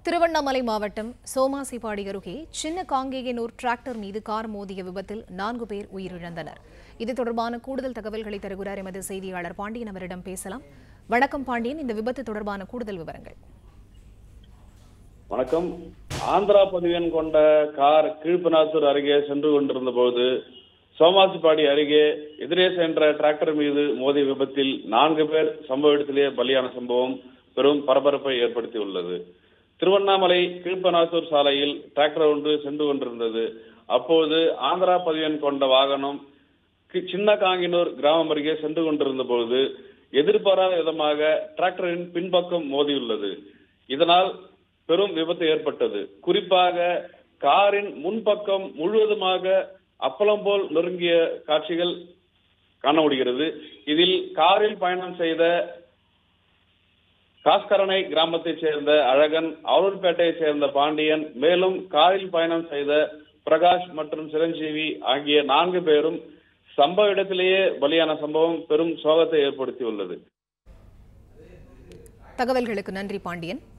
திருவண்ணாமலை மாவட்டம் சோமாசிபாடி அருகே சின்ன காங்கேயனூர் டிராக்டர் மீது கார் மோதிய விபத்தில் நான்கு பேர் உயிரிழந்தனர் இது தொடர்பான கூடுதல் தகவல்களை தருகிறார் எமது செய்தியாளர் பாண்டியன் அவரிடம் பேசலாம் வணக்கம் பாண்டியன் இந்த விபத்து தொடர்பான கூடுதல் விவரங்கள் வணக்கம் ஆந்திரா பதிவெண் கொண்ட கார் கீழ்பனாத்தூர் அருகே சென்று கொண்டிருந்த போது சோமாசிப்பாடி அருகே எதிரே சென்ற டிராக்டர் மீது மோதிய விபத்தில் நான்கு பேர் சம்பவ இடத்திலேயே பலியான சம்பவம் பெரும் பரபரப்பை ஏற்படுத்தியுள்ளது திருவண்ணாமலை கீழ்பனாத்தூர் சாலையில் டிராக்டர் ஒன்று சென்று கொண்டிருந்தது அப்போது ஆந்திரா பதிவெண் கொண்ட வாகனம் கி- சின்ன காங்கினூர் கிராமம் அருகே சென்று கொண்டிருந்த போது எதிர்பாராத விதமாக டிராக்டரின் பின்பக்கம் மோதியுள்ளது இதனால் பெரும் விபத்து ஏற்பட்டது குறிப்பாக காரின் முன்பக்கம் முழுவதுமாக அப்பளம் போல் நொறுங்கிய காட்சிகள் காண முடிகிறது இதில் காரில் பயணம் செய்த காஸ்கரணை கிராமத்தைச் சேர்ந்த அழகன் அவலூர்பேட்டையைச் சேர்ந்த பாண்டியன் மேலும் காரில் பயணம் செய்த பிரகாஷ் மற்றும் சிரஞ்சீவி ஆகிய நான்கு பேரும் சம்பவ இடத்திலேயே பலியான சம்பவம் பெரும் சோகத்தை ஏற்படுத்தியுள்ளது தகவல்களுக்கு நன்றி பாண்டியன்